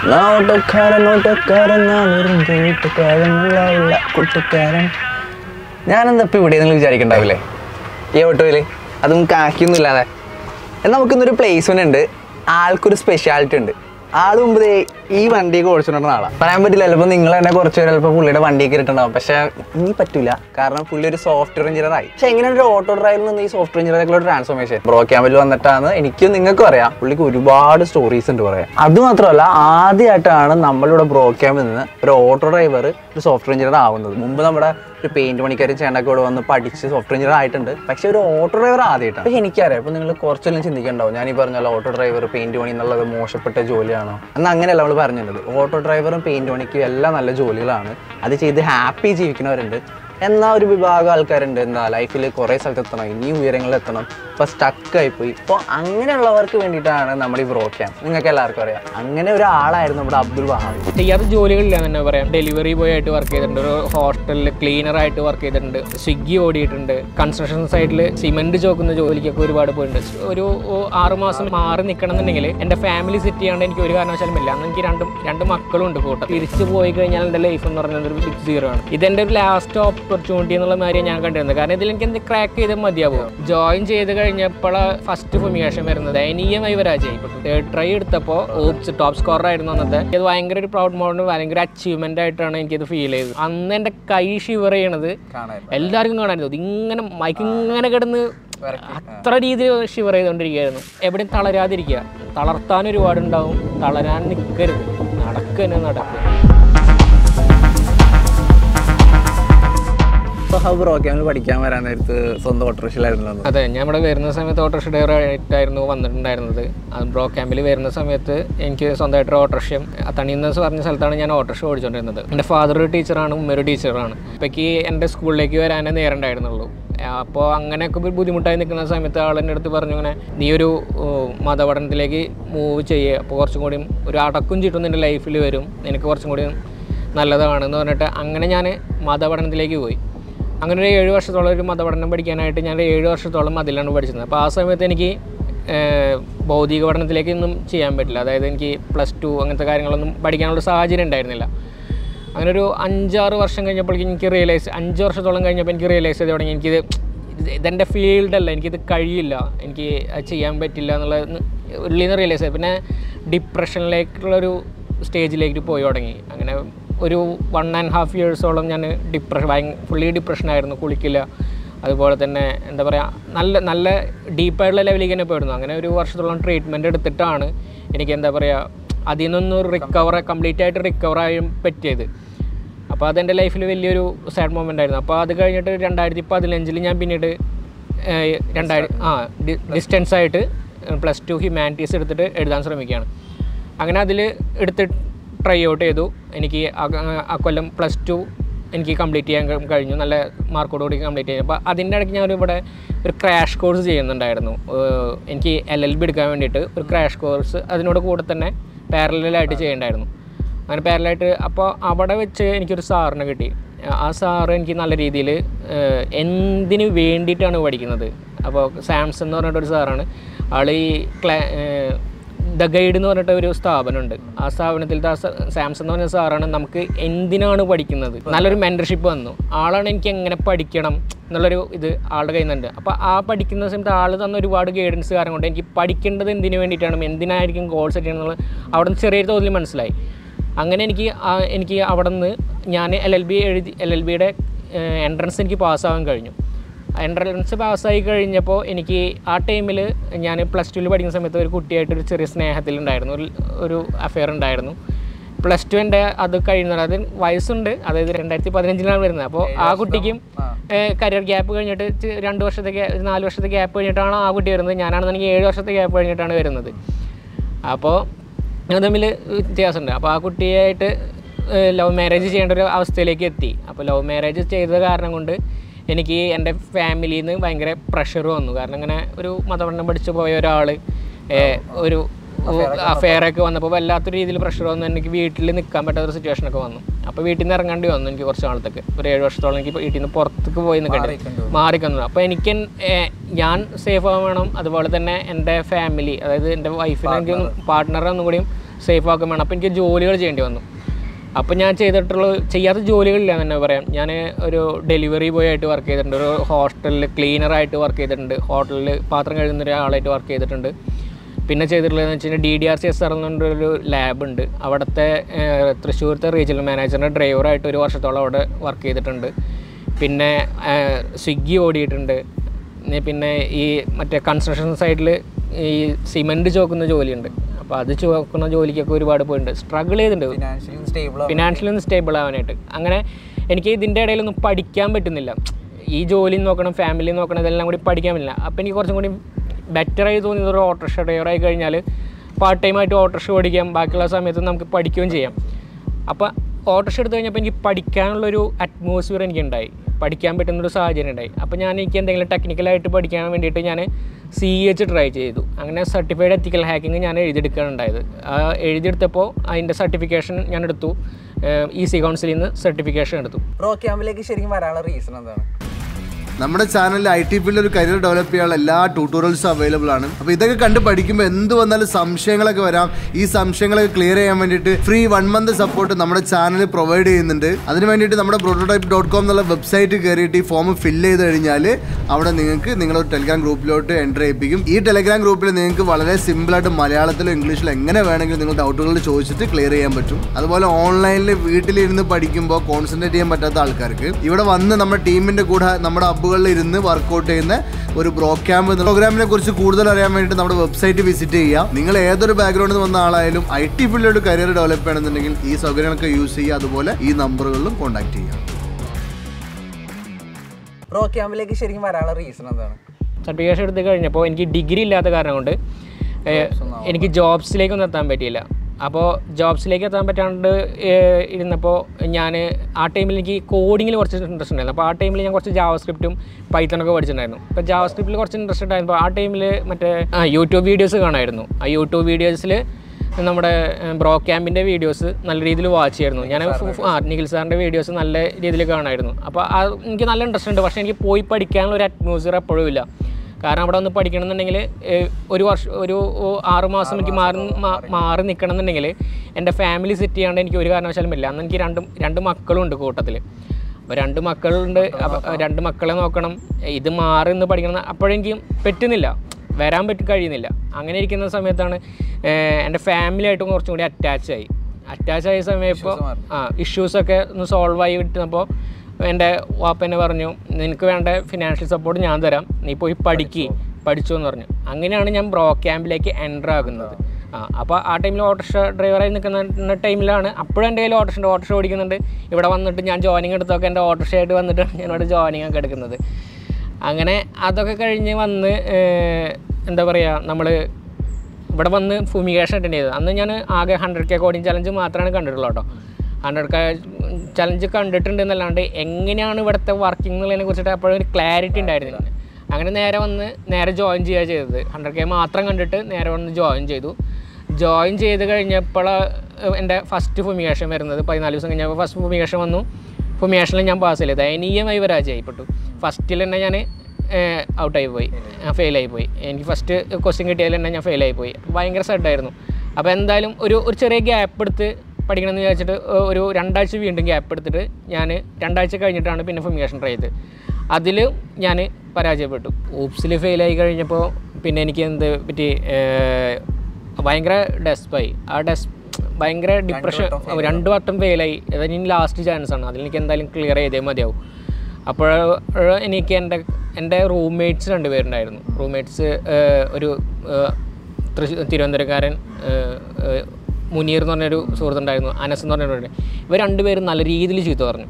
നോട്ടക്കാരൻ നോട്ടക്കാരൻ നാളൊരും വീട്ടുകാരനുള്ള കുട്ടിക്കാരൻ ഞാനെന്താ ഇപ്പം ഇവിടെ നിങ്ങൾ വിചാരിക്കണ്ടാവില്ലേ ഈ ഓട്ടോയിൽ അതും കാക്കിയൊന്നുമില്ലാതെ എന്നാൽ നമുക്കിന്നൊരു പ്ലേസ്മെന്റ് ഉണ്ട് ആൾക്കൊരു സ്പെഷ്യാലിറ്റി ഉണ്ട് ആൾ മുമ്പ് ദേ ഈ വണ്ടിയൊക്കെ ഓടിച്ചിട്ടുണ്ടെന്ന ആളാണ് പറയാൻ പറ്റില്ല ചിലപ്പോൾ നിങ്ങൾ തന്നെ കുറച്ച് പേര് ചിലപ്പോൾ പുള്ളിയുടെ വണ്ടിയൊക്കെ ഇട്ടുണ്ടാവും പക്ഷേ ഇനി പറ്റില്ല കാരണം പുള്ളി ഒരു സോഫ്റ്റ്വെയർ എഞ്ചിനീയർ ആയി പക്ഷേ എങ്ങനെയാണ് ഒരു ഓട്ടോ ഡ്രൈവിൽ നിന്ന് ഈ സോഫ്റ്റ്വെയർ എഞ്ചിനീയറിലേക്കുള്ള ട്രാൻസ്ഫോർമേഷൻ ബ്രോ ക്യാമ്പിൽ വന്നിട്ടാണ് എനിക്കും നിങ്ങൾക്കും അറിയാം പുള്ളിക്ക് ഒരുപാട് സ്റ്റോറീസ് ഉണ്ട് പറയാം അത് മാത്രമല്ല ആദ്യമായിട്ടാണ് നമ്മളിവിടെ ബ്രോ ക്യാമ്പിൽ നിന്ന് ഒരു ഓട്ടോ ഡ്രൈവർ ഒരു സോഫ്റ്റ്വെയർ എഞ്ചിനീയർ ആവുന്നത് മുമ്പ് നമ്മുടെ ഒരു പെയിന്റ് പണിക്കാരും ചേണ്ടൊക്കെ ഇവിടെ വന്ന് പഠിച്ച് സോഫ്റ്റ്വെയർ എഞ്ചിനീയർ ആയിട്ടുണ്ട് പക്ഷേ ഒരു ഓട്ടോ ഡ്രൈവർ ആദ്യമായിട്ടാണ് പക്ഷേ എനിക്കറിയാം ഇപ്പോൾ നിങ്ങൾ കുറച്ചെല്ലാം ചിന്തിക്കണ്ടാവും ഞാൻ ഈ പറഞ്ഞല്ലോ ഓട്ടോ ഡ്രൈവർ പെയിന്റ് പണി എന്നുള്ളത് മോശപ്പെട്ട ജോലിയാണോ എന്നാൽ അങ്ങനെയല്ല നമ്മൾ പറഞ്ഞിട്ടുണ്ട് ഓട്ടോ ഡ്രൈവറും പെയിന്റ് പണിക്കും എല്ലാം നല്ല ജോലികളാണ് അത് ചെയ്ത് ഹാപ്പി ജീവിക്കുന്നവരുണ്ട് എന്നാൽ ഒരു വിഭാഗം ആൾക്കാരുണ്ട് എന്താ ലൈഫിൽ കുറേ സ്ഥലത്ത് എത്തണം ഇനി ഉയരങ്ങളിൽ എത്തണം ഇപ്പോൾ സ്റ്റക്കായി പോയി ഇപ്പോൾ അങ്ങനെയുള്ളവർക്ക് വേണ്ടിയിട്ടാണ് നമ്മുടെ ഈ ബ്രോക്യാം നിങ്ങൾക്ക് എല്ലാവർക്കും അറിയാം അങ്ങനെ ഒരാളായിരുന്നു നമ്മുടെ അബ്ദുൾ വഹാബ് ചെയ്യാത്ത ജോലികളില്ല തന്നെ പറയാം ഡെലിവറി ബോയ് ആയിട്ട് വർക്ക് ചെയ്തിട്ടുണ്ട് ഒരു ഹോസ്റ്റലിൽ ക്ലീനർ ആയിട്ട് വർക്ക് ചെയ്തിട്ടുണ്ട് സ്വിഗ്ഗി ഓടിയിട്ടുണ്ട് കൺസ്ട്രക്ഷൻ സൈറ്റിൽ സിമെന്റ് ചോക്കുന്ന ജോലിക്കൊക്കെ ഒരുപാട് പോയിട്ടുണ്ട് ഒരു ആറ് മാസം മാറി നിൽക്കണം എന്നുണ്ടെങ്കിൽ എൻ്റെ ഫാമിലി സെറ്റ് ചെയ്യാണ്ട് എനിക്ക് ഒരു കാരണവശാലും ഇല്ല അന്ന് എനിക്ക് രണ്ടും രണ്ട് മക്കളും ഉണ്ട് കൂട്ടം തിരിച്ചു പോയി കഴിഞ്ഞാൽ എൻ്റെ ലൈഫ് എന്ന് പറയുന്നത് ഒരു ബിഗ് സീറോ ആണ് ഇതെൻ്റെ ഒരു ലാസ്റ്റ് ഓപ്പർച്യൂണിറ്റി എന്നുള്ള മാതിരി ഞാൻ കണ്ടിരുന്നത് കാരണം ഇതിൽ എനിക്ക് എന്ത് ക്രാക്ക് ചെയ്ത് മതിയാവും ജോയിൻ ചെയ്ത് കഴിഞ്ഞപ്പോൾ ഫസ്റ്റ് ഫുമിയേഷൻ വരുന്നത് ദയനീയമായി പരാജയപ്പെട്ടു തേർഡ് ട്രൈ എടുത്തപ്പോൾ ഓപ്സ് ടോപ്പ് സ്കോറർ ആയിരുന്നു അന്നത്തെ ഇത് ഭയങ്കര ഒരു പ്രൗഡ് മോമെന്റ് ഭയങ്കര അച്ചീവ്മെന്റ് ആയിട്ടാണ് എനിക്കിത് ഫീൽ ചെയ്തത് അന്ന് എൻ്റെ കൈ ഷിവർ ചെയ്യണത് കാണാൻ എല്ലാവർക്കും കാണായിരുന്നു ഇതിങ്ങനെ മൈക്ക് ഇങ്ങനെ കിടന്ന് അത്ര രീതിയിൽ ഷിവർ ചെയ്തുകൊണ്ടിരിക്കുകയായിരുന്നു എവിടെയും തളരാതിരിക്കുക തളർത്താൻ ഒരുപാടുണ്ടാവും തളരാൻ നിൽക്കരുത് നടക്കുക തന്നെ നടക്കുക വഹാബ് ബ്രോക്യാമിൽ പഠിക്കാൻ വരാൻ നേരത്ത് സ്വന്തം ഓട്ടോറിക്ഷയിലായിരുന്നു വന്നത് അതെ ഞാൻ ഇവിടെ വരുന്ന സമയത്ത് ഓട്ടോറിക്ഷ ഡ്രൈവർ ആയിട്ടായിരുന്നു വന്നിട്ടുണ്ടായിരുന്നത് അത് ബ്രോ ക്യാമ്പിൽ വരുന്ന സമയത്ത് എനിക്ക് സ്വന്തമായിട്ട് ഒരു ഓട്ടോറിക്ഷയും തണിയെന്ന് പറഞ്ഞ സ്ഥലത്താണ് ഞാൻ ഓട്ടോറിക്ഷ ഓടിച്ചുകൊണ്ടിരുന്നത് എൻ്റെ ഫാദർ ഒരു ടീച്ചറാണ് ഉമ്മ ഒരു ടീച്ചറാണ് ഇപ്പോഴേക്ക് എൻ്റെ സ്കൂളിലേക്ക് വരാനേ നേരണ്ടായിരുന്നുള്ളൂ അപ്പോൾ അങ്ങനെയൊക്കെ ഒരു ബുദ്ധിമുട്ടായി നിൽക്കുന്ന സമയത്ത് ആൾ എൻ്റെ അടുത്ത് പറഞ്ഞു ഇങ്ങനെ നീ ഒരു ഏഹ്, മതപഠനത്തിലേക്ക് മൂവ് ചെയ്യുക അപ്പോൾ കുറച്ചും കൂടിയും ഒരു അടക്കും ചീട്ടും നിൻ്റെ ലൈഫിൽ വരും നിനക്ക് കുറച്ചും കൂടി നല്ലതാണെന്ന് പറഞ്ഞിട്ട് അങ്ങനെ ഞാൻ മതപഠനത്തിലേക്ക് പോയി അങ്ങനെ ഒരു ഏഴ് വർഷത്തോളം ഒരു മതപഠനം പഠിക്കാനായിട്ട് ഞാൻ ഒരു ഏഴ് വർഷത്തോളം അതിലാണ് പഠിച്ചത് അപ്പോൾ ആ സമയത്ത് എനിക്ക് ഏഹ്, ഭൗതിക പഠനത്തിലേക്ക് ഒന്നും ചെയ്യാൻ പറ്റില്ല അതായത് എനിക്ക് പ്ലസ് ടു അങ്ങനത്തെ കാര്യങ്ങളൊന്നും പഠിക്കാനുള്ള സാഹചര്യം ഉണ്ടായിരുന്നില്ല അങ്ങനെ ഒരു അഞ്ചാറ് വർഷം കഴിഞ്ഞപ്പോഴേക്കും എനിക്ക് റിയലൈസ് അഞ്ച് വർഷത്തോളം കഴിഞ്ഞപ്പോൾ എനിക്ക് റിയലൈസ് ചെയ്ത് തുടങ്ങി എനിക്കിത് ഇത് ഇതെൻ്റെ ഫീൽഡല്ല എനിക്കിത് കഴിയില്ല എനിക്ക് അത് ചെയ്യാൻ പറ്റില്ല എന്നുള്ളത് ഉള്ളിൽ നിന്ന് റിയലൈസ് ആയി പിന്നെ ഡിപ്രഷനിലേക്കുള്ളൊരു സ്റ്റേജിലേക്ക് പോയി തുടങ്ങി അങ്ങനെ ഒരു വൺ ആൻഡ് ഹാഫ് ഇയേഴ്സോളം ഞാൻ ഡിപ്രഷൻ ഭയങ്കര ഫുള്ളി ഡിപ്രഷനായിരുന്നു കുളിക്കില്ല അതുപോലെ തന്നെ എന്താ പറയുക നല്ല നല്ല ഡീപ്പായിട്ടുള്ള ലെവലിലേക്ക് തന്നെ പോയിരുന്നു അങ്ങനെ ഒരു വർഷത്തോളം ട്രീറ്റ്മെൻറ്റ് എടുത്തിട്ടാണ് എനിക്ക് എന്താ പറയുക അതിൽ നിന്നൊന്ന് റിക്കവർ കംപ്ലീറ്റ് ആയിട്ട് റിക്കവർ ആയും പറ്റിയത് അപ്പോൾ അതെൻ്റെ ലൈഫിൽ വലിയൊരു സാഡ് മൊമെൻ്റ് ആയിരുന്നു അപ്പോൾ അത് കഴിഞ്ഞിട്ട് രണ്ടായിരത്തി പതിനഞ്ചിൽ ഞാൻ പിന്നീട് ഏഹ്, രണ്ടായിരം ആ ഡിസ്റ്റൻസ് ആയിട്ട് പ്ലസ് ടു ഹ്യൂമാനിറ്റീസ് എടുത്തിട്ട് എഴുതാൻ ശ്രമിക്കുകയാണ് അങ്ങനെ അതിൽ എടുത്ത് ട്രൈ ഔട്ട് ചെയ്തു എനിക്ക് ആ- ആ കൊല്ലം പ്ലസ് ടു എനിക്ക് കംപ്ലീറ്റ് ചെയ്യാൻ കഴി- കഴിഞ്ഞു നല്ല മാർക്കോടുകൂടി കംപ്ലീറ്റ് ചെയ്തു അപ്പോൾ അതിൻ്റെ ഇടയ്ക്ക് ഞാൻ ഇവിടെ ഒരു ക്രാഷ് കോഴ്സ് ചെയ്യുന്നുണ്ടായിരുന്നു ഏഹ്, എനിക്ക് എൽ എൽ ബി എടുക്കാൻ വേണ്ടിയിട്ട് ഒരു ക്രാഷ് കോഴ്സ് അതിനോട് കൂടെ തന്നെ പാരലായിട്ട് ചെയ്യേണ്ടായിരുന്നു അങ്ങനെ പാരലായിട്ട് അപ്പോൾ അവിടെ വെച്ച് എനിക്കൊരു സാറിനെ കിട്ടി ആ സാറ് എനിക്ക് നല്ല രീതിയിൽ എന്തിന് വേണ്ടിയിട്ടാണ് പഠിക്കുന്നത് അപ്പോൾ സാംസൺ എന്ന് പറഞ്ഞിട്ട് ഒരു സാറാണ് ആൾ ഈ ക്ലാ ദ ഗൈഡ് എന്ന് പറഞ്ഞിട്ട് ഒരു സ്ഥാപനമുണ്ട് ആ സ്ഥാപനത്തിലത്തെ ആ സ- സാംസൺ എന്ന് പറഞ്ഞ സാറാണ് നമുക്ക് എന്തിനാണ് പഠിക്കുന്നത് നല്ലൊരു മെൻറ്റർഷിപ്പ് വന്നു ആളാണ് എനിക്ക് എങ്ങനെ പഠിക്കണം എന്നുള്ളൊരു ഇത് ആളുടെ കയ്യിൽ നിന്നുണ്ട് അപ്പോൾ ആ പഠിക്കുന്ന സമയത്ത് ആൾ തന്ന ഒരുപാട് ഗൈഡൻസ് കാരണം കൊണ്ട് എനിക്ക് പഠിക്കേണ്ടത് എന്തിനു വേണ്ടിയിട്ടാണ് എന്തിനായിരിക്കും കോഴ്സ് സെറ്റ് ചെയ്യണം എന്നുള്ളത് അവിടെ നിന്ന് ചെറിയ തോതിൽ മനസ്സിലായി അങ്ങനെ എനിക്ക് ആ- എനിക്ക് അവിടെ നിന്ന് ഞാൻ എൽ എൽ ബി എഴുതി എൽ എൽ ബിയുടെ എൻട്രൻസ് എനിക്ക് പാസ്സാകാൻ കഴിഞ്ഞു എൻട്രൻസ് പാസ്സായി കഴിഞ്ഞപ്പോൾ എനിക്ക് ആ ടൈമിൽ ഞാൻ പ്ലസ് ടുവിൽ പഠിക്കുന്ന സമയത്ത് ഒരു കുട്ടിയായിട്ട് ഒരു ചെറിയ സ്നേഹത്തിലുണ്ടായിരുന്നു ഒരു ഒരു അഫെയർ ഉണ്ടായിരുന്നു പ്ലസ് ടു എൻ്റെ അത് കഴിയുന്നത് അത് വയസ്സുണ്ട് അതായത് രണ്ടായിരത്തി പതിനഞ്ചിലാണ് വരുന്നത് അപ്പോൾ ആ കുട്ടിക്കും കരിയർ ഗ്യാപ്പ് കഴിഞ്ഞിട്ട് ചെ- രണ്ട് വർഷത്തെ ഗ്യാ- നാല് വർഷത്തെ ഗ്യാപ്പ് കഴിഞ്ഞിട്ടാണ് ആ കുട്ടി വരുന്നത് ഞാനാണെന്നുണ്ടെങ്കിൽ ഏഴ് വർഷത്തെ ഗ്യാപ്പ് കഴിഞ്ഞിട്ടാണ് വരുന്നത് അപ്പോൾ ഞങ്ങൾ തമ്മിൽ വ്യത്യാസമുണ്ട് അപ്പോൾ ആ കുട്ടിയായിട്ട് ലവ് മാരേജ് ചെയ്യേണ്ട ഒരു അവസ്ഥയിലേക്ക് എത്തി അപ്പോൾ ലവ് മാരേജ് ചെയ്ത കാരണം കൊണ്ട് എനിക്ക് എൻ്റെ ഫാമിലിയിൽ നിന്ന് ഭയങ്കര പ്രഷർ വന്നു കാരണം ഇങ്ങനെ ഒരു മതപഠനം പഠിച്ചു പോയ ഒരാൾ ഒരു അഫെയറൊക്കെ വന്നപ്പോൾ വല്ലാത്തൊരു രീതിയിൽ പ്രഷർ വന്നു എനിക്ക് വീട്ടിൽ നിൽക്കാൻ പറ്റാത്ത ഒരു സിറ്റുവേഷനൊക്കെ വന്നു അപ്പോൾ വീട്ടിൽ നിന്ന് ഇറങ്ങേണ്ടി വന്നു എനിക്ക് കുറച്ച് നാളത്തേക്ക് ഒരു ഏഴ് വർഷത്തോളം എനിക്ക് വീട്ടിൽ നിന്ന് പുറത്തേക്ക് പോയി നിൽക്കേണ്ടി മാറിക്കുന്നു അപ്പോൾ എനിക്ക് ഏഹ്, ഞാൻ സേഫ് ആവണം അതുപോലെ തന്നെ എൻ്റെ ഫാമിലി അതായത് എൻ്റെ വൈഫിനെ എനിക്ക് പാർട്ട്ണറെ ഒന്നും കൂടിയും സേഫ് ആക്കും വേണം അപ്പോൾ എനിക്ക് ജോലികൾ ചെയ്യേണ്ടി വന്നു അപ്പോൾ ഞാൻ ചെയ്തിട്ടുള്ള ചെയ്യാത്ത ജോലികളില്ല എന്ന് തന്നെ പറയാം ഞാൻ ഒരു ഡെലിവറി ബോയ് ആയിട്ട് വർക്ക് ചെയ്തിട്ടുണ്ട് ഒരു ഹോസ്റ്റലിൽ ക്ലീനറായിട്ട് വർക്ക് ചെയ്തിട്ടുണ്ട് ഹോട്ടലിൽ പാത്രം കഴുകുന്ന ഒരാളായിട്ട് വർക്ക് ചെയ്തിട്ടുണ്ട് പിന്നെ ചെയ്തിട്ടുള്ളതെന്ന് വെച്ച് കഴിഞ്ഞാൽ D D R C S R എന്നൊരു ലാബ് ഉണ്ട് അവിടുത്തെ ഏഹ്, തൃശ്ശൂരത്തെ റീജിയണൽ മാനേജറിൻ്റെ ഡ്രൈവറായിട്ട് ഒരു വർഷത്തോളം അവിടെ വർക്ക് ചെയ്തിട്ടുണ്ട് പിന്നെ ഏഹ്, സ്വിഗ്ഗി ഓടിയിട്ടുണ്ട് ഇനി പിന്നെ ഈ മറ്റേ കൺസ്ട്രക്ഷൻ സൈഡിൽ ഈ സിമെൻറ്റ് ചോക്കുന്ന ജോലിയുണ്ട് അപ്പോൾ അത് ചോക്കുന്ന ജോലിക്കൊക്കെ ഒരുപാട് പോയിട്ടുണ്ട് സ്ട്രഗിൾ ചെയ്തിട്ടുണ്ട് ഫിനാൻഷ്യലി സ്റ്റേബിൾ ഫിനാൻഷ്യലി ഒന്ന് സ്റ്റേബിൾ ആവാനായിട്ട് അങ്ങനെ എനിക്ക് ഇതിൻ്റെ ഇടയിലൊന്നും പഠിക്കാൻ പറ്റുന്നില്ല ഈ ജോലി നോക്കണം ഫാമിലി നോക്കണം ഇതെല്ലാം കൂടി പഠിക്കാൻ പറ്റില്ല അപ്പോൾ എനിക്ക് കുറച്ചും കൂടി ബെറ്ററായി തോന്നിയത് ഒരു ഓട്ടോറിക്ഷ ഡ്രൈവറായി കഴിഞ്ഞാൽ പാർട്ട് ടൈമായിട്ട് ഓട്ടോറിക്ഷ ഓടിക്കാം ബാക്കിയുള്ള സമയത്ത് നമുക്ക് പഠിക്കുകയും ചെയ്യാം അപ്പോൾ ഓട്ടോറിക്ഷ എടുത്തു കഴിഞ്ഞപ്പോൾ എനിക്ക് പഠിക്കാനുള്ളൊരു അറ്റ്മോസ്ഫിയർ എനിക്കുണ്ടായി പഠിക്കാൻ പറ്റുന്നൊരു സാഹചര്യം ഉണ്ടായി അപ്പോൾ ഞാൻ എനിക്ക് എന്തെങ്കിലും ടെക്നിക്കലായിട്ട് പഠിക്കാൻ വേണ്ടിയിട്ട് ഞാൻ സി എച്ച് ട്രൈ ചെയ്തു അങ്ങനെ സർട്ടിഫൈഡ് എത്തിക്കൽ ഹാക്കിംഗ് ഞാൻ എഴുതിയെടുക്കുകയാണ് ഉണ്ടായത് ആ എഴുതിയെടുത്തപ്പോൾ അതിൻ്റെ സർട്ടിഫിക്കേഷൻ ഞാൻ എടുത്തു ഇ സി കൗൺസിലിൽ നിന്ന് സർട്ടിഫിക്കേഷൻ എടുത്തു പ്രോ ക്യാമ്പിലേക്ക് ശരിക്കും വരാനുള്ള റീസൺ എന്താണ് നമ്മുടെ ചാനലിൽ ഐ ടി ഫീൽഡിൽ ഒരു കരിയർ ഡെവലപ്പ് ചെയ്യാനുള്ള എല്ലാ ട്യൂട്ടോറിയൽസും അവൈലബിൾ ആണ് അപ്പോൾ ഇതൊക്കെ കണ്ട് പഠിക്കുമ്പോൾ എന്ത് വന്നാലും സംശയങ്ങളൊക്കെ വരാം ഈ സംശയങ്ങളൊക്കെ ക്ലിയർ ചെയ്യാൻ വേണ്ടിയിട്ട് ഫ്രീ വൺ മന്ത് സപ്പോർട്ട് നമ്മുടെ ചാനൽ പ്രൊവൈഡ് ചെയ്യുന്നുണ്ട് അതിന് വേണ്ടിയിട്ട് നമ്മുടെ പ്രോട്ടോടൈപ്പ് ഡോട്ട് കോം എന്നുള്ള വെബ്സൈറ്റ് കയറിയിട്ട് ഈ ഫോം ഫില്ല് ചെയ്ത് കഴിഞ്ഞാൽ അവിടെ നിങ്ങൾക്ക് നിങ്ങളൊരു ടെലിഗ്രാം ഗ്രൂപ്പിലോട്ട് എൻ്റർ ചെയ്യിപ്പിക്കും ഈ ടെലിഗ്രാം ഗ്രൂപ്പിൽ നിങ്ങൾക്ക് വളരെ സിമ്പിളായിട്ട് മലയാളത്തിലോ ഇംഗ്ലീഷിലോ എങ്ങനെ വേണമെങ്കിലും നിങ്ങൾ ഡൗട്ടുകൾ ചോദിച്ചിട്ട് ക്ലിയർ ചെയ്യാൻ പറ്റും അതുപോലെ ഓൺലൈനിൽ വീട്ടിലിരുന്ന് പഠിക്കുമ്പോൾ കോൺസെൻട്രേറ്റ് ചെയ്യാൻ പറ്റാത്ത ആൾക്കാർക്ക് ഇവിടെ വന്ന് നമ്മുടെ ടീമിന്റെ കൂടെ നമ്മുടെ ഹബ്ബുകളിൽ ഇരുന്ന് വർക്കൗട്ട് ചെയ്യുന്ന ഒരു ബ്രോ ക്യാമ്പ് പ്രോഗ്രാമിനെ കുറിച്ച് കൂടുതൽ അറിയാൻ വേണ്ടിയിട്ട് നമ്മുടെ വെബ്സൈറ്റ് വിസിറ്റ് ചെയ്യാം നിങ്ങൾ ഏതൊരു ബാക്ക്ഗ്രൗണ്ടിൽ നിന്ന് വന്ന ആളായാലും ഐ ടി ഫീൽഡിലോട്ട് കരിയർ ഡെവലപ്പ് ചെയ്യണമെന്നുണ്ടെങ്കിൽ ഈ സൗകര്യങ്ങളൊക്കെ യൂസ് ചെയ്യുക അതുപോലെ ഈ നമ്പറുകളിലും കോൺടാക്ട് ചെയ്യാം പ്രോ ക്യാമ്പിലേക്ക് ശരിക്കും വരാനുള്ള റീസൺ എന്താണ് സർട്ടിഫിക്കേഷൻ എടുത്ത് കഴിഞ്ഞപ്പോൾ എനിക്ക് ഡിഗ്രി ഇല്ലാത്ത കാരണം കൊണ്ട് ഏഹ്, എനിക്ക് ജോബ്സിലേക്കൊന്നും എത്താൻ പറ്റിയില്ല അപ്പോൾ ജോബ്സിലേക്ക് എത്താൻ പറ്റാണ്ട് ഏഹ്, ഇരുന്നപ്പോൾ ഞാൻ ആ ടൈമിൽ എനിക്ക് കോഡിങ്ങിൽ കുറച്ച് ഇൻട്രസ്റ്റ് ഉണ്ടായിരുന്നു അപ്പോൾ ആ ടൈമിൽ ഞാൻ കുറച്ച് ജാവ സ്ക്രിപ്റ്റും പൈത്തണൊക്കെ പഠിച്ചിട്ടുണ്ടായിരുന്നു അപ്പോൾ ജാവ സ്ക്രിപ്റ്റിൽ കുറച്ച് ഇൻട്രസ്റ്റ് ഉണ്ടായിരുന്നപ്പോൾ ആ ടൈമിൽ മറ്റേ ആ യൂട്യൂബ് വീഡിയോസ് കാണായിരുന്നു ആ യൂട്യൂബ് വീഡിയോസിൽ നമ്മുടെ ബ്രോ ക്യാമ്പിൻ്റെ വീഡിയോസ് നല്ല രീതിയിൽ വാച്ച് ചെയ്യായിരുന്നു ഞാൻ ഫു- ആ നിഖിൽ സാറിൻ്റെ വീഡിയോസ് നല്ല രീതിയിൽ കാണായിരുന്നു അപ്പോൾ ആ എനിക്ക് നല്ല ഇൻട്രസ്റ്റ് ഉണ്ട് പക്ഷേ എനിക്ക് പോയി പഠിക്കാനുള്ള ഒരു അറ്റ്മോസ്ഫിയർ എപ്പോഴും ഇല്ല കാരണം അവിടെ ഒന്ന് പഠിക്കണമെന്നുണ്ടെങ്കിൽ ഏഹ്, ഒരു വർഷം ഒരു ആറ് മാസം എനിക്ക് മാറി മാ- മാറി നിൽക്കണം എന്നുണ്ടെങ്കിൽ എൻ്റെ ഫാമിലി സെറ്റ് ചെയ്യാണ്ട് എനിക്ക് ഒരു കാരണവശാലും ഇല്ല അന്ന് എനിക്ക് രണ്ട് രണ്ട് മക്കളും ഉണ്ട് കൂട്ടത്തിൽ അപ്പോൾ രണ്ട് മക്കളുണ്ട് അപ്പോൾ രണ്ട് മക്കളെ നോക്കണം ഇത് മാറി നിന്ന് പഠിക്കണം അപ്പോഴെനിക്ക് പറ്റുന്നില്ല വരാൻ പറ്റി കഴിയുന്നില്ല അങ്ങനെ ഇരിക്കുന്ന സമയത്താണ് ഏഹ്, എൻ്റെ ഫാമിലിയായിട്ടും കുറച്ചും കൂടി അറ്റാച്ച് ആയി അറ്റാച്ച് ആയ സമയം ഇപ്പോൾ ആ ഇഷ്യൂസൊക്കെ ഒന്ന് സോൾവ് ആയി വിട്ടപ്പോൾ എൻ്റെ വാപ്പനെ പറഞ്ഞു നിനക്ക് വേണ്ട ഫിനാൻഷ്യൽ സപ്പോർട്ട് ഞാൻ തരാം നീ പോയി പഠിക്ക് പഠിച്ചു എന്ന് പറഞ്ഞു അങ്ങനെയാണ് ഞാൻ ബ്രോ ക്യാമ്പിലേക്ക് എൻ്റർ ആകുന്നത് ആ അപ്പോൾ ആ ടൈമിൽ ഓട്ടോറിക്ഷ ഡ്രൈവറായി നിൽക്കുന്ന ടൈമിലാണ് അപ്പോഴും എൻ്റെ കയ്യിൽ ഓട്ടോറിക്ഷ ഉണ്ട് ഓട്ടോറിക്ഷ ഓടിക്കുന്നുണ്ട് ഇവിടെ വന്നിട്ട് ഞാൻ ജോയിനിങ് എടുത്തൊക്കെ എൻ്റെ ഓട്ടോറിക്ഷയായിട്ട് വന്നിട്ടാണ് ഞാൻ ഇവിടെ ജോയിനിങ് ഒക്കെ എടുക്കുന്നത് അങ്ങനെ അതൊക്കെ കഴിഞ്ഞ് വന്ന് ഏഹ്, എന്താ പറയുക നമ്മൾ ഇവിടെ വന്ന് ഫുമിഗേഷൻ അറ്റൻഡ് ചെയ്തത് അന്ന് ഞാൻ ആകെ ഹൺഡ്രഡ് കെ കോഡിങ് ചലഞ്ച് മാത്രമാണ് കണ്ടിട്ടുള്ളൂ കേട്ടോ ഹൺഡ്രഡ് കെ ചലഞ്ച് കണ്ടിട്ടുണ്ട് എന്നല്ലാണ്ട് എങ്ങനെയാണ് ഇവിടുത്തെ വർക്കിംഗ് എന്നുള്ളതിനെ കുറിച്ചിട്ട് അപ്പോഴും ഒരു ക്ലാരിറ്റി ഉണ്ടായിരുന്നില്ല അങ്ങനെ നേരെ വന്ന് നേരെ ജോയിൻ ചെയ്യുക ചെയ്തത് ഹൺഡ്രഡ് കെ മാത്രം കണ്ടിട്ട് നേരെ വന്ന് ജോയിൻ ചെയ്തു ജോയിൻ ചെയ്ത് കഴിഞ്ഞപ്പോൾ എൻ്റെ ഫസ്റ്റ് ഫുമിഗേഷൻ വരുന്നത് പതിനാല് ദിവസം കഴിഞ്ഞപ്പോൾ ഫസ്റ്റ് ഫുമിഗേഷൻ വന്നു ഫുമിഗേഷനിൽ ഞാൻ പാസ് ചെയ്തു ദയനീയമായി പരാജയപ്പെട്ടു ഫസ്റ്റിൽ തന്നെ ഞാൻ ഔട്ടായി പോയി ഫെയിലായി പോയി എനിക്ക് ഫസ്റ്റ് ക്വസ്റ്റ്യൻ കിട്ടിയതിൽ തന്നെ ഞാൻ ഫെയിലായി പോയി ഭയങ്കര സെഡായിരുന്നു അപ്പോൾ എന്തായാലും ഒരു ഒരു ചെറിയ ഗ്യാപ്പ് എടുത്ത് പഠിക്കണമെന്ന് വിചാരിച്ചിട്ട് ഏഹ്, ഒരു രണ്ടാഴ്ച വീണ്ടും ഗ്യാപ്പ് എടുത്തിട്ട് ഞാൻ രണ്ടാഴ്ച കഴിഞ്ഞിട്ടാണ് പിന്നെ ഫുമിഗേഷൻ ട്രൈ ചെയ്തത് അതിൽ ഞാൻ പരാജയപ്പെട്ടു ഊപ്സിൽ ഫെയിലായി കഴിഞ്ഞപ്പോൾ പിന്നെ എനിക്ക് എന്ത് പറ്റി ഏഹ്, ഭയങ്കര ഡെസ്പായി ആ ഡെസ് ഭയങ്കര ഡിപ്രഷൻ രണ്ട് വട്ടം ഫെയിലായി അതായത് ഇനി ലാസ്റ്റ് ചാൻസ് ആണ് അതിൽ എനിക്ക് എന്തായാലും ക്ലിയർ ചെയ്തേ മതിയാവും അപ്പോൾ എനിക്ക് എൻ്റെ എൻ്റെ റൂംമേറ്റ്സ് രണ്ട് പേരുണ്ടായിരുന്നു റൂംമേറ്റ്സ് ഒരു ഏഹ്, തൃശ്ശൂർ തിരുവനന്തപുരക്കാരൻ ഏഹ്, ഏഹ്, മുനീർ എന്ന് പറഞ്ഞൊരു സുഹൃത്തുണ്ടായിരുന്നു അനസ് എന്ന് പറഞ്ഞൊരു ഇവർ രണ്ടുപേരും നല്ല രീതിയിൽ ചീത്ത പറഞ്ഞു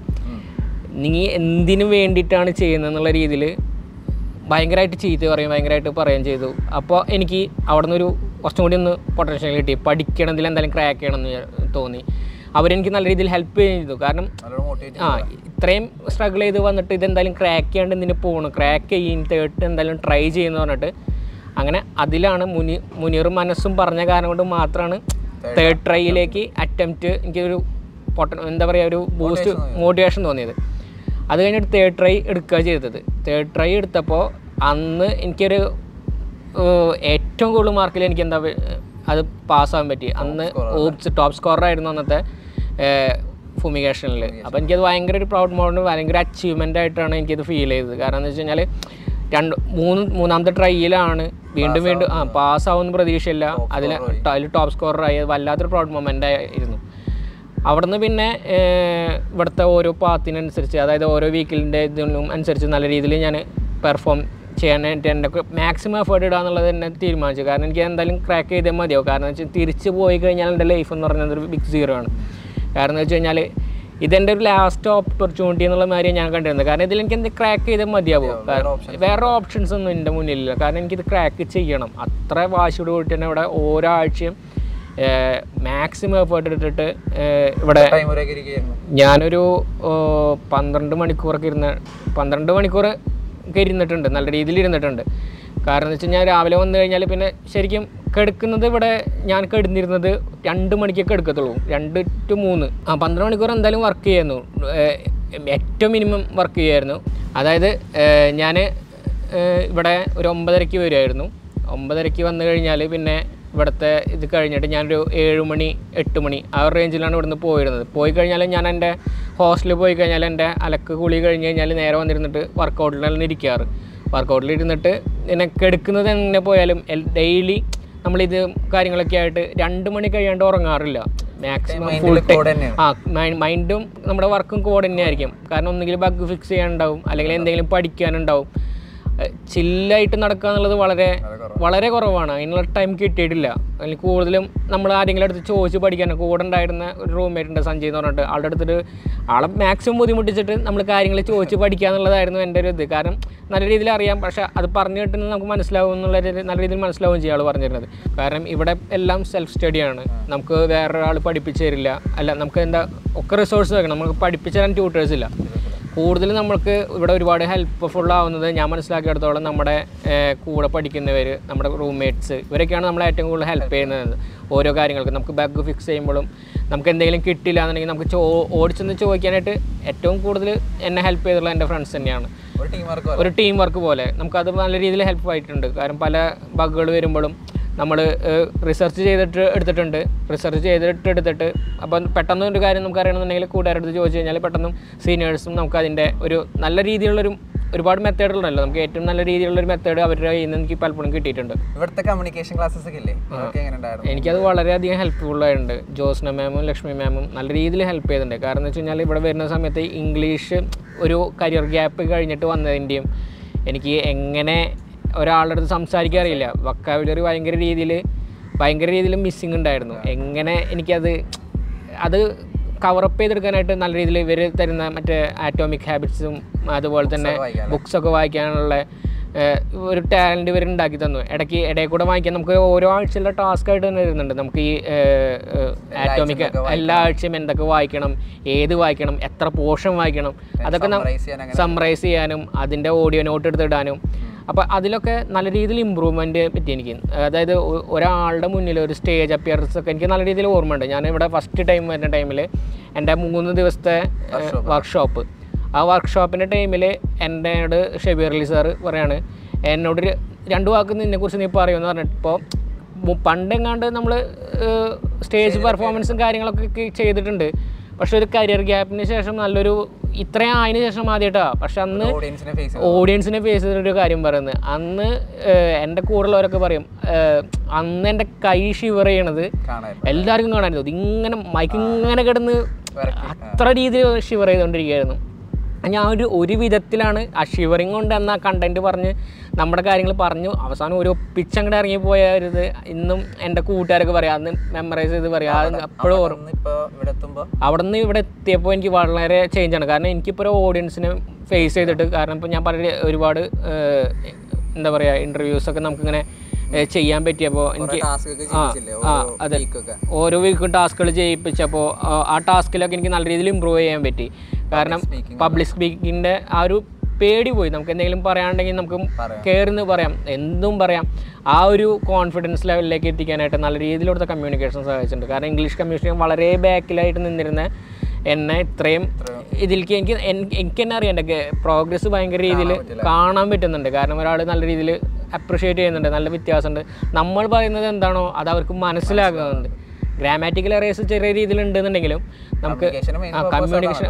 നീ എന്തിനു വേണ്ടിയിട്ടാണ് ചെയ്യുന്നതെന്നുള്ള രീതിയിൽ ഭയങ്കരമായിട്ട് ചീത്ത പറയും ഭയങ്കരമായിട്ട് പറയുകയും ചെയ്തു അപ്പോൾ എനിക്ക് അവിടെ നിന്നൊരു കുറച്ചും കൂടി ഒന്ന് പൊട്ടൻഷ്യൽ കിട്ടി പഠിക്കണതിൽ എന്തായാലും ക്രാക്ക് ചെയ്യണമെന്ന് ഞാൻ തോന്നി അവരെനിക്ക് നല്ല രീതിയിൽ ഹെൽപ്പ് ചെയ്തു കാരണം നല്ലോണം മോട്ടിവേറ്റ് ആ ഇത്രയും സ്ട്രഗിൾ ചെയ്ത് വന്നിട്ട് ഇതെന്തായാലും ക്രാക്ക് ചെയ്യാണ്ട് ഇതിന് പോകണം ക്രാക്ക് ചെയ്യും തേർട്ട് എന്തായാലും ട്രൈ ചെയ്യുന്നു പറഞ്ഞിട്ട് അങ്ങനെ അതിലാണ് മുനി മുനീറും മനസ്സും പറഞ്ഞ കാരണം കൊണ്ട് മാത്രമാണ് തേർഡ് ട്രൈയിലേക്ക് അറ്റംപ്റ്റ് എനിക്കൊരു പൊട്ട എന്താ പറയുക ഒരു ബൂസ്റ്റ് മോട്ടിവേഷൻ തോന്നിയത് അത് കഴിഞ്ഞിട്ട് തേർഡ് ട്രൈ എടുക്കുക ചെയ്തത് തേർഡ് ട്രൈ എടുത്തപ്പോൾ അന്ന് എനിക്കൊരു ഏഹ്, ഏറ്റവും കൂടുതൽ മാർക്കിൽ എനിക്ക് എന്താ അത് പാസ്സാകാൻ പറ്റി അന്ന് ഓപ്സ് ടോപ്പ് സ്കോറർ ആയിരുന്നു അന്നത്തെ ഫുമിഗേഷനിൽ അപ്പോൾ എനിക്കത് ഭയങ്കര ഒരു പ്രൗഡ് മോമെൻറ്റ് ഭയങ്കര അച്ചീവ്മെൻ്റ് ആയിട്ടാണ് എനിക്കത് ഫീൽ ചെയ്തത് കാരണം എന്ന് വെച്ച് കഴിഞ്ഞാൽ രണ്ട് മൂന്ന് മൂന്നാമത്തെ ട്രൈയിലാണ് വീണ്ടും വീണ്ടും ആ പാസ്സാവുന്ന പ്രതീക്ഷയില്ല അതിൽ അതിൽ ടോപ്പ് സ്കോറർ ആയി അത് വല്ലാത്തൊരു പ്രൗഡ് മൊമെൻ്റ് ആയിരുന്നു അവിടുന്ന് പിന്നെ ഏർ, ഇവിടുത്തെ ഓരോ പാത്തിനനുസരിച്ച് അതായത് ഓരോ വീക്കിലിൻ്റെ ഇതിനും അനുസരിച്ച് നല്ല രീതിയിൽ ഞാൻ പെർഫോം ചെയ്യാനായിട്ട് എൻ്റെ മാക്സിമം എഫേർട്ട് ഇടുക എന്നുള്ളത് തന്നെ തീരുമാനിച്ചു കാരണം എനിക്ക് എന്തായാലും ക്രാക്ക് ചെയ്തേ മതിയാവും കാരണം വെച്ചാൽ തിരിച്ച് പോയി കഴിഞ്ഞാൽ എൻ്റെ ലൈഫ് എന്ന് പറയുന്നത് ഒരു ബിഗ് സീറോ ആണ് കാരണം എന്ന് വെച്ച് കഴിഞ്ഞാൽ ഇതെൻ്റെ ഒരു ലാസ്റ്റ് ഓപ്പർച്യൂണിറ്റി എന്നുള്ള മാതിരി ഞാൻ കണ്ടിരുന്നത് കാരണം ഇതിൽ എനിക്ക് എന്ത് ക്രാക്ക് ചെയ്താൽ മതിയാവും കാരണം വേറെ ഓപ്ഷൻസ് ഒന്നും എൻ്റെ മുന്നിലില്ല കാരണം എനിക്കിത് ക്രാക്ക് ചെയ്യണം അത്ര വാശിയോട് കൂടി തന്നെ ഇവിടെ ഓരോ ആഴ്ചയും മാക്സിമം എഫേർട്ട് എടുത്തിട്ട് ഏർ, ഇവിടെ ടൈം വരെയൊക്കെ ഇരിക്കുകയായിരുന്നു ഞാനൊരു ഓ, പന്ത്രണ്ട് മണിക്കൂറൊക്കെ ഇരുന്ന് പന്ത്രണ്ട് മണിക്കൂർ ഒക്കെ ഇരുന്നിട്ടുണ്ട് നല്ല രീതിയിൽ ഇരുന്നിട്ടുണ്ട് കാരണം എന്ന് വെച്ച് കഴിഞ്ഞാൽ രാവിലെ വന്നു കഴിഞ്ഞാൽ പിന്നെ ശരിക്കും കിടക്കുന്നത് ഇവിടെ ഞാൻ കിടന്നിരുന്നത് രണ്ട് മണിക്കൊക്കെ എടുക്കത്തുള്ളൂ രണ്ട് ടു മൂന്ന് ആ പന്ത്രണ്ട് മണിക്കൂർ എന്തായാലും വർക്ക് ചെയ്യായിരുന്നു ഏഹ്, ഏറ്റവും മിനിമം വർക്ക് ചെയ്യായിരുന്നു അതായത് ഞാൻ ഇവിടെ ഒരു ഒമ്പതരയ്ക്ക് വരുമായിരുന്നു ഒമ്പതരയ്ക്ക് വന്നു കഴിഞ്ഞാൽ പിന്നെ ഇവിടുത്തെ ഇത് കഴിഞ്ഞിട്ട് ഞാനൊരു ഏഴ് മണി എട്ട് മണി ആ ഒരു റേഞ്ചിലാണ് ഇവിടുന്ന് പോയിരുന്നത് പോയി കഴിഞ്ഞാൽ ഞാൻ എൻ്റെ ഹോസ്റ്റലിൽ പോയി കഴിഞ്ഞാൽ എൻ്റെ അലക്ക് കുളി കഴിഞ്ഞ് കഴിഞ്ഞാൽ നേരെ വന്നിരുന്നിട്ട് വർക്കൗട്ടിലാണ് ഇരിക്കാറ് വർക്കൗട്ടിൽ ഇരുന്നിട്ട് പിന്നെ കെടുക്കുന്നത് എങ്ങനെ പോയാലും ഡെയിലി നമ്മളിത് കാര്യങ്ങളൊക്കെ ആയിട്ട് രണ്ട് മണി കഴിയാണ്ട് ഉറങ്ങാറില്ല മാക്സിമം ഫുൾ ടൈം ആ മൈൻഡും നമ്മുടെ വർക്കും കോഡ് തന്നെ ആയിരിക്കും കാരണം ഒന്നുകിൽ ബഗ് ഫിക്സ് ചെയ്യാനുണ്ടാവും അല്ലെങ്കിൽ എന്തെങ്കിലും പഠിക്കാനുണ്ടാവും ചില്ലായിട്ട് നടക്കുക എന്നുള്ളത് വളരെ വളരെ കുറവാണ് അതിനുള്ള ടൈം കിട്ടിയിട്ടില്ല അതിൽ കൂടുതലും നമ്മൾ ആരെങ്കിലും അടുത്ത് ചോദിച്ച് പഠിക്കാൻ കൂടെ ഉണ്ടായിരുന്ന ഒരു റൂംമേറ്റ് ഉണ്ട് സഞ്ജയ് എന്ന് പറഞ്ഞിട്ട് ആളുടെ അടുത്തിട്ട് ആളെ മാക്സിമം ബുദ്ധിമുട്ടിച്ചിട്ട് നമ്മൾ കാര്യങ്ങൾ ചോദിച്ച് പഠിക്കുക എന്നുള്ളതായിരുന്നു എൻ്റെ ഒരു ഇത് കാരണം നല്ല രീതിയിൽ അറിയാം പക്ഷേ അത് പറഞ്ഞു കിട്ടുന്നത് നമുക്ക് മനസ്സിലാവും എന്നുള്ള ഒരു നല്ല രീതിയിൽ മനസ്സിലാവുകയും ചെയ്യും ആൾ പറഞ്ഞിരുന്നത് കാരണം ഇവിടെ എല്ലാം സെൽഫ് സ്റ്റഡിയാണ് നമുക്ക് വേറൊരാൾ പഠിപ്പിച്ചു തരില്ല അല്ല നമുക്ക് എന്താ ഒക്കെ റിസോഴ്സ് വെക്കണം നമുക്ക് പഠിപ്പിച്ചു തരാൻ ട്യൂട്ടേഴ്സ് ഇല്ല കൂടുതൽ നമ്മൾക്ക് ഇവിടെ ഒരുപാട് ഹെൽപ്ഫുൾ ആവുന്നത് ഞാൻ മനസ്സിലാക്കിയെടുത്തോളം നമ്മുടെ ഏഹ്, കൂടെ പഠിക്കുന്നവർ നമ്മുടെ റൂംമേറ്റ്സ് ഇവരൊക്കെയാണ് നമ്മളെ ഏറ്റവും കൂടുതൽ ഹെൽപ്പ് ചെയ്യുന്നത് ഓരോ കാര്യങ്ങൾക്ക് നമുക്ക് ബാഗ് ഫിക്സ് ചെയ്യുമ്പോഴും നമുക്ക് എന്തെങ്കിലും കിട്ടില്ല എന്നുണ്ടെങ്കിൽ നമുക്ക് ചോ ഓടിച്ചെന്ന് ചോദിക്കാനായിട്ട് ഏറ്റവും കൂടുതൽ എന്നെ ഹെൽപ്പ് ചെയ്തിട്ടുള്ള എൻ്റെ ഫ്രണ്ട്സ് തന്നെയാണ് ഒരു ടീം വർക്ക് ഒരു ടീം വർക്ക് പോലെ നമുക്കത് നല്ല രീതിയിൽ ഹെൽപ്പ് ആയിട്ടുണ്ട് കാരണം പല ബഗുകൾ വരുമ്പോഴും നമ്മൾ റിസർച്ച് ചെയ്തിട്ട് എടുത്തിട്ടുണ്ട് റിസർച്ച് ചെയ്തിട്ട് എടുത്തിട്ട് അപ്പം പെട്ടെന്ന് ഒരു കാര്യം നമുക്ക് അറിയണമെന്നുണ്ടെങ്കിൽ കൂട്ടുകാരടുത്ത് ചോദിച്ചു കഴിഞ്ഞാൽ പെട്ടെന്നും സീനിയേഴ്സും നമുക്ക് അതിൻ്റെ ഒരു നല്ല രീതിയിലുള്ളൊരു ഒരുപാട് മെത്തേഡുകളുണ്ടല്ലോ നമുക്ക് ഏറ്റവും നല്ല രീതിയിലുള്ളൊരു മെത്തേഡ് അവരുടെ കയ്യിൽ നിന്ന് എനിക്ക് പലപ്പോഴും കിട്ടിയിട്ടുണ്ട് ഇവിടുത്തെ കമ്മ്യൂണിക്കേഷൻ ക്ലാസ്സസ് ഒക്കെ ഇല്ലേ അതൊക്കെ എങ്ങനെ ഉണ്ടായിരുന്നു എനിക്കത് വളരെയധികം ഹെൽപ്ഫുൾ ആയിട്ടുണ്ട് ജോസ്ന മാമും ലക്ഷ്മി മാമും നല്ല രീതിയിൽ ഹെൽപ്പ് ചെയ്തിട്ടുണ്ട് കാരണം എന്ന് വെച്ച് കഴിഞ്ഞാൽ ഇവിടെ വരുന്ന സമയത്ത് ഇംഗ്ലീഷ് ഒരു കരിയർ ഗ്യാപ്പ് കഴിഞ്ഞിട്ട് വന്നതിൻ്റെയും എനിക്ക് എങ്ങനെ ഒരാളുടെ അടുത്ത് സംസാരിക്കാൻ അറിയില്ല വക്കാബുലറി ഭയങ്കര രീതിയിൽ ഭയങ്കര രീതിയിൽ മിസ്സിങ് ഉണ്ടായിരുന്നു എങ്ങനെ എനിക്കത് അത് കവറപ്പ് ചെയ്തെടുക്കാനായിട്ട് നല്ല രീതിയിൽ ഇവർ തരുന്ന മറ്റേ ആറ്റോമിക് ഹാബിറ്റ്സും അതുപോലെ തന്നെ വായിക്കാൻ ബുക്സൊക്കെ വായിക്കാനുള്ള ഏഹ്, ഒരു ടാലൻറ്റ് ഇവർ ഉണ്ടാക്കി തന്നു ഇടയ്ക്ക് ഇടയിൽ കൂടെ വായിക്കാൻ നമുക്ക് ഓരോ ആഴ്ചയുള്ള ടാസ്ക് ആയിട്ട് തന്നെ വരുന്നുണ്ട് നമുക്ക് ഈ ആറ്റോമിക് എല്ലാ ആഴ്ചയും എന്തൊക്കെ വായിക്കണം ഏത് വായിക്കണം എത്ര പോർഷൻ വായിക്കണം അതൊക്കെ summarize ചെയ്യാൻ അങ്ങനെ സമ്മറൈസ് ചെയ്യാനും അതിൻ്റെ ഓഡിയോ നോട്ട് എടുത്തിടാനും അപ്പോൾ അതിലൊക്കെ നല്ല രീതിയിൽ ഇമ്പ്രൂവ്മെൻറ്റ് പറ്റി എനിക്ക് അതായത് ഒ- ഒരാളുടെ മുന്നിൽ ഒരു സ്റ്റേജ് അപ്പിയറൻസ് ഒക്കെ എനിക്ക് നല്ല രീതിയിൽ ഓർമ്മയുണ്ട് ഞാൻ ഇവിടെ ഫസ്റ്റ് ടൈം വരുന്ന ടൈമിൽ എൻ്റെ മൂന്ന് ദിവസത്തെ വർക്ക്ഷോപ്പ് ആ വർക്ക്ഷോപ്പിൻ്റെ ടൈമിൽ എന്നോട് ഷെബീർ അലി സാറ് പറയാണ് എന്നോട് ഒരു രണ്ട് വാക്ക് നിന്നെക്കുറിച്ച് നീ പറയുമെന്ന് പറഞ്ഞിട്ടിപ്പോൾ പണ്ടെങ്ങാണ്ട് നമ്മൾ സ്റ്റേജ് പെർഫോമൻസും കാര്യങ്ങളൊക്കെ ക- ചെയ്തിട്ടുണ്ട് പക്ഷെ ഒരു കരിയർ ഗ്യാപ്പിന് ശേഷം നല്ലൊരു ഇത്രയും ആയതിനു ശേഷം ആദ്യമായിട്ടാ പക്ഷെ അന്ന് ഓഡിയൻസിനെ ഫേസ് ഓഡിയൻസിനെ ഫേസ് ചെയ്തൊരു കാര്യം പറയുന്നത് അന്ന് ഏഹ്, എൻ്റെ കൂടെയുള്ളവരൊക്കെ പറയും ഏഹ്, അന്ന് എൻ്റെ കൈ ഷിവർ ചെയ്യണത് കാണായിരുന്നു എല്ലാവർക്കും കാണാൻ തോന്നി ഇങ്ങനെ മൈക്ക് ഇങ്ങനെ കിടന്ന് അത്ര രീതിയിൽ ഷിവർ ചെയ്തുകൊണ്ടിരിക്കുകയായിരുന്നു ഞാൻ ഒരു ഒരു വിധത്തിലാണ് ആ ഷിവറിങ് കൊണ്ട് എന്ന കണ്ടന്റ് പറഞ്ഞ് നമ്മുടെ കാര്യങ്ങൾ പറഞ്ഞു അവസാനം ഒരു ഒപ്പിച്ചങ്ങോട്ട് ഇറങ്ങിപ്പോയ ഒരു ഇത് ഇന്നും എൻ്റെ കൂട്ടുകാരൊക്കെ പറയാം അന്ന് മെമ്മറൈസ് ചെയ്ത് പറയാം അത് അപ്പോഴും ഓർമ്മ ഇപ്പൊ ഇവിടെ എത്തുമ്പോ അവിടെ നിന്ന് ഇവിടെ എത്തിയപ്പോൾ എനിക്ക് വളരെ ചേഞ്ച് ആണ് കാരണം എനിക്കിപ്പോൾ ഒരു ഓഡിയൻസിനെ ഫേസ് ചെയ്തിട്ട് കാരണം ഇപ്പോൾ ഞാൻ പല ഒരുപാട് ഏഹ്, എന്താ പറയുക ഇൻ്റർവ്യൂസൊക്കെ നമുക്കിങ്ങനെ ഏഹ്, ചെയ്യാൻ പറ്റിയപ്പോൾ എനിക്ക് ടാസ്ക് ഒക്കെ ആ ചെയ്യിച്ചില്ലേ ആ ഓരോ അതെ വീക്കൊക്കെ ഓരോ വീക്കും ടാസ്കുകൾ ചെയ്യിപ്പിച്ചപ്പോൾ ആ ടാസ്കിലൊക്കെ എനിക്ക് നല്ല രീതിയിൽ ഇമ്പ്രൂവ് ചെയ്യാൻ പറ്റി കാരണം speaking പബ്ലിക് സ്പീക്കിങ്ങിൻ്റെ ആ ഒരു പേടി പോയി നമുക്ക് എന്തെങ്കിലും പറയാനുണ്ടെങ്കിൽ നമുക്ക് പറയാം. കയറുന്ന് പറയാം എന്തും പറയാം ആ ഒരു കോൺഫിഡൻസ് ലെവലിലേക്ക് എത്തിക്കാനായിട്ട് നല്ല രീതിയിൽ ഇവിടുത്തെ കമ്മ്യൂണിക്കേഷൻ സഹായിച്ചിട്ടുണ്ട് കാരണം ഇംഗ്ലീഷ് കമ്മ്യൂണിക്കേഷൻ വളരെ ബാക്കിലായിട്ട് നിന്നിരുന്ന എന്നെ ഇത്രയും ഇതിലേക്ക് എനിക്ക് എൻ- എനിക്ക് തന്നെ അറിയാം എൻ്റെ പ്രോഗ്രസ് ഭയങ്കര രീതിയിൽ കാണാൻ പറ്റുന്നുണ്ട് കാരണം ഒരാൾ നല്ല രീതിയിൽ അപ്രിഷ്യേറ്റ് ചെയ്യുന്നുണ്ട് നല്ല വ്യത്യാസമുണ്ട് നമ്മൾ പറയുന്നത് എന്താണോ അത് അവർക്ക് മനസ്സിലാകുന്നുണ്ട് ഗ്രാമാറ്റിക്കൽ എറേസ് ചെറിയ രീതിയിൽ ഉണ്ടെന്നുണ്ടെങ്കിലും നമുക്ക് Communication main ആ purpose കമ്മ്യൂണിക്കേഷൻ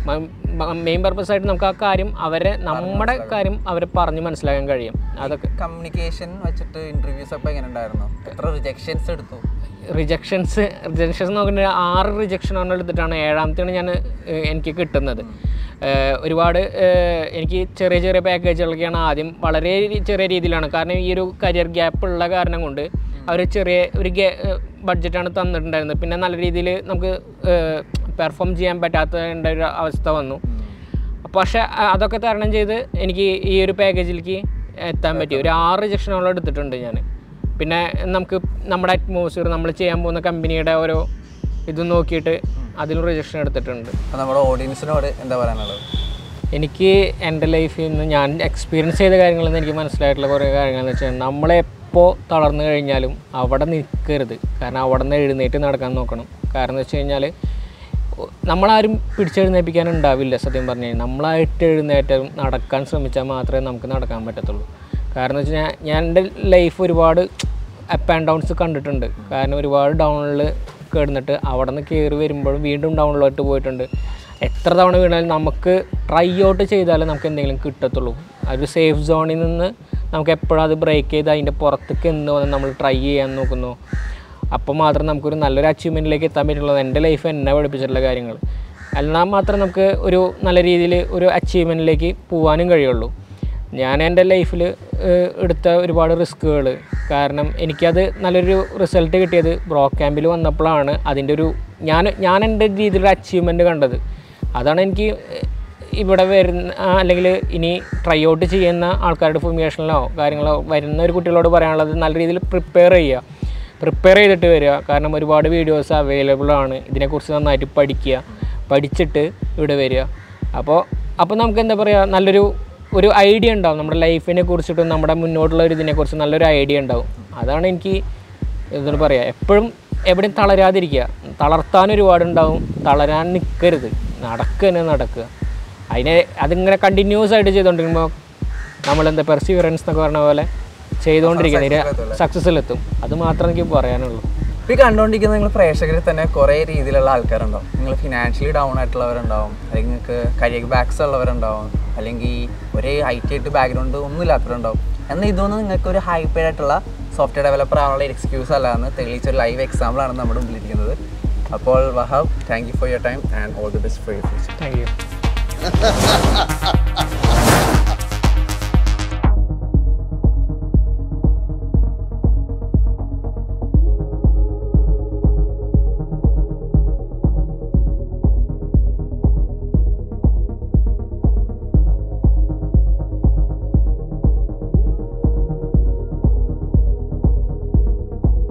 ആ മെയിൻ പർപ്പസ് ആയിട്ട് നമുക്ക് ആ കാര്യം അവരെ നമ്മുടെ കാര്യം അവരെ പറഞ്ഞ് മനസ്സിലാക്കാൻ കഴിയും അതൊക്കെ കമ്മ്യൂണിക്കേഷൻ വെച്ചിട്ട് ഇന്റർവ്യൂസ് ഒക്കെ എങ്ങനെ ഉണ്ടായിരുന്നു എത്ര റിജക്ഷൻസ് എടുത്തു റിജക്ഷൻസ് റിജക്ഷൻസ് നോക്കുന്നുണ്ടെങ്കിൽ ആറ് റിജക്ഷൻ ആണ് എടുത്തിട്ടാണ് ഏഴാമത്തെയാണ് ഞാൻ ഏഹ്, എനിക്ക് കിട്ടുന്നത് ഏഹ്, ഒരുപാട് ഏഹ്, എനിക്ക് ചെറിയ ചെറിയ പാക്കേജുകളൊക്കെയാണ് ആദ്യം വളരെ രീ- ചെറിയ രീതിയിലാണ് കാരണം ഈ ഒരു കരിയർ ഗ്യാപ്പ് ഉള്ള കാരണം കൊണ്ട് അവർ ചെറിയ ഒരു ബഡ്ജറ്റാണ് തന്നിട്ടുണ്ടായിരുന്നത് പിന്നെ നല്ല രീതിയിൽ നമുക്ക് പെർഫോം ചെയ്യാൻ പറ്റാത്തതിൻ്റെ ഒരു അവസ്ഥ വന്നു പക്ഷേ അ- അതൊക്കെ തരണം ചെയ്ത് എനിക്ക് ഈ ഒരു പാക്കേജിലേക്ക് എത്താൻ പറ്റി ഒരു ആറ് റിജക്ഷനോളം എടുത്തിട്ടുണ്ട് ഞാൻ പിന്നെ നമുക്ക് നമ്മുടെ അറ്റ്മോസ്ഫിയർ നമ്മൾ ചെയ്യാൻ പോകുന്ന കമ്പനിയുടെ ഓരോ ഇത് നോക്കിയിട്ട് അതിന് റിജക്ഷൻ എടുത്തിട്ടുണ്ട് അപ്പോൾ നമ്മുടെ ഓഡിയൻസിനോട് എന്താ പറയാനുള്ളത് എനിക്ക് എൻ്റെ ലൈഫിൽ നിന്ന് ഞാൻ എക്സ്പീരിയൻസ് ചെയ്ത കാര്യങ്ങളിൽ നിന്ന് എനിക്ക് മനസ്സിലായിട്ടുള്ള കുറേ കാര്യങ്ങളെന്ന് വെച്ചാൽ നമ്മളെപ്പോൾ തളർന്നു കഴിഞ്ഞാലും അവിടെ നിൽക്കരുത് കാരണം അവിടെ നിന്ന് എഴുന്നേറ്റ് നടക്കാൻ നോക്കണം കാരണം എന്ന് വെച്ച് കഴിഞ്ഞാൽ നമ്മളാരും പിടിച്ചെഴുന്നേൽപ്പിക്കാൻ ഉണ്ടാവില്ല സത്യം പറഞ്ഞു കഴിഞ്ഞാൽ നമ്മളായിട്ട് എഴുന്നേറ്റ് നടക്കാൻ ശ്രമിച്ചാൽ മാത്രമേ നമുക്ക് നടക്കാൻ പറ്റത്തുള്ളൂ കാരണം എന്ന് വെച്ച് കഴിഞ്ഞാൽ ഞാൻ എൻ്റെ ലൈഫ് ഒരുപാട് അപ്പ് ആൻഡ് ഡൗൺസ് കണ്ടിട്ടുണ്ട് കാരണം ഒരുപാട് ഡൗണിൽ കിടന്നിട്ട് അവിടെ നിന്ന് കയറി വരുമ്പോഴും വീണ്ടും ഡൗണിലോട്ട് പോയിട്ടുണ്ട് എത്ര തവണ വീണാലും നമുക്ക് ട്രൈ ഔട്ട് ചെയ്താലേ നമുക്ക് എന്തെങ്കിലും കിട്ടത്തുള്ളൂ ആ ഒരു സേഫ് സോണിൽ നിന്ന് നമുക്ക് എപ്പോഴും അത് ബ്രേക്ക് ചെയ്ത് അതിൻ്റെ പുറത്തേക്ക് എന്ന് വന്ന് നമ്മൾ ട്രൈ ചെയ്യാൻ നോക്കുന്നു അപ്പോൾ മാത്രം നമുക്കൊരു നല്ലൊരു അച്ചീവ്മെൻറ്റിലേക്ക് എത്താൻ പറ്റുള്ളത് എൻ്റെ ലൈഫ് എന്നെ പഠിപ്പിച്ചിട്ടുള്ള കാര്യങ്ങൾ എന്നാൽ മാത്രം നമുക്ക് ഒരു നല്ല രീതിയിൽ ഒരു അച്ചീവ്മെൻറ്റിലേക്ക് പോകാനും കഴിയുള്ളൂ ഞാൻ എൻ്റെ ലൈഫിൽ എടുത്ത ഒരുപാട് റിസ്കുകൾ കാരണം എനിക്കത് നല്ലൊരു റിസൾട്ട് കിട്ടിയത് ബ്രോ ക്യാമ്പിൽ വന്നപ്പോഴാണ് അതിൻ്റെ ഒരു ഞാൻ ഞാൻ എൻ്റെ രീതിയിലൊരു അച്ചീവ്മെൻറ്റ് കണ്ടത് അതാണ് എനിക്ക് ഇവിടെ വരുന്ന ആ, അല്ലെങ്കിൽ ഇനി ട്രൈ ഔട്ട് ചെയ്യുന്ന ആൾക്കാരുടെ ഫൊമേഷനിലോ കാര്യങ്ങളോ വരുന്ന ഒരു കുട്ടികളോട് പറയാനുള്ളത് നല്ല രീതിയിൽ പ്രിപ്പയർ ചെയ്യുക പ്രിപ്പയർ ചെയ്തിട്ട് വരിക കാരണം ഒരുപാട് വീഡിയോസ് അവൈലബിൾ ആണ് ഇതിനെക്കുറിച്ച് നന്നായിട്ട് പഠിക്കുക പഠിച്ചിട്ട് ഇവിടെ വരിക അപ്പോൾ അപ്പോൾ നമുക്ക് എന്താ പറയുക നല്ലൊരു ഒരു ഐഡിയ ഉണ്ടാവും നമ്മുടെ ലൈഫിനെ കുറിച്ചിട്ടും നമ്മുടെ മുന്നോട്ടുള്ള ഒരു ഇതിനെക്കുറിച്ച് നല്ലൊരു ഐഡിയ ഉണ്ടാവും അതാണ് എനിക്ക് എന്താണ് പറയുക എപ്പോഴും എവിടെയും തളരാതിരിക്കുക തളർത്താൻ ഒരുപാടുണ്ടാവും തളരാൻ നിൽക്കരുത് നടക്കുക തന്നെ നടക്കുക അതിനെ അതിങ്ങനെ കണ്ടിന്യൂസ് ആയിട്ട് ചെയ്തുകൊണ്ടിരിക്കുമ്പോൾ നമ്മളെന്താ പെർസീവറൻസ് എന്നൊക്കെ പറഞ്ഞ പോലെ ചെയ്തുകൊണ്ടിരിക്കുന്നത് സക്സസ്സിലെത്തും അത് മാത്രമേ എനിക്ക് പറയാനുള്ളൂ ഇപ്പോൾ ഈ കണ്ടുകൊണ്ടിരിക്കുന്ന നിങ്ങൾ പ്രേക്ഷകരിൽ തന്നെ കുറേ രീതിയിലുള്ള ആൾക്കാരുണ്ടാവും നിങ്ങൾ ഫിനാൻഷ്യലി ഡൗൺ ആയിട്ടുള്ളവരുണ്ടാവും അല്ലെങ്കിൽ നിങ്ങൾക്ക് കരിയർ ബാക്സ് ഉള്ളവരുണ്ടാവും അല്ലെങ്കിൽ ഒരേ ഐ ടി ആയിട്ട് ബാക്ക്ഗ്രൗണ്ട് ഒന്നും ഇല്ലാത്തവരുണ്ടാവും എന്നാൽ ഇതൊന്നും നിങ്ങൾക്ക് ഒരു ഹൈപ്പേഡ് ആയിട്ടുള്ള സോഫ്റ്റ്വെയർ ഡെവലപ്പർ ആവാനുള്ള എക്സ്ക്യൂസ് അല്ല എന്ന് തെളിയിച്ചൊരു ലൈവ് എക്സാമ്പിൾ ആണ് നമ്മുടെ മുമ്പിലിരിക്കുന്നത് അപ്പോൾ Wahab thank you for your time and all the best for your future thank U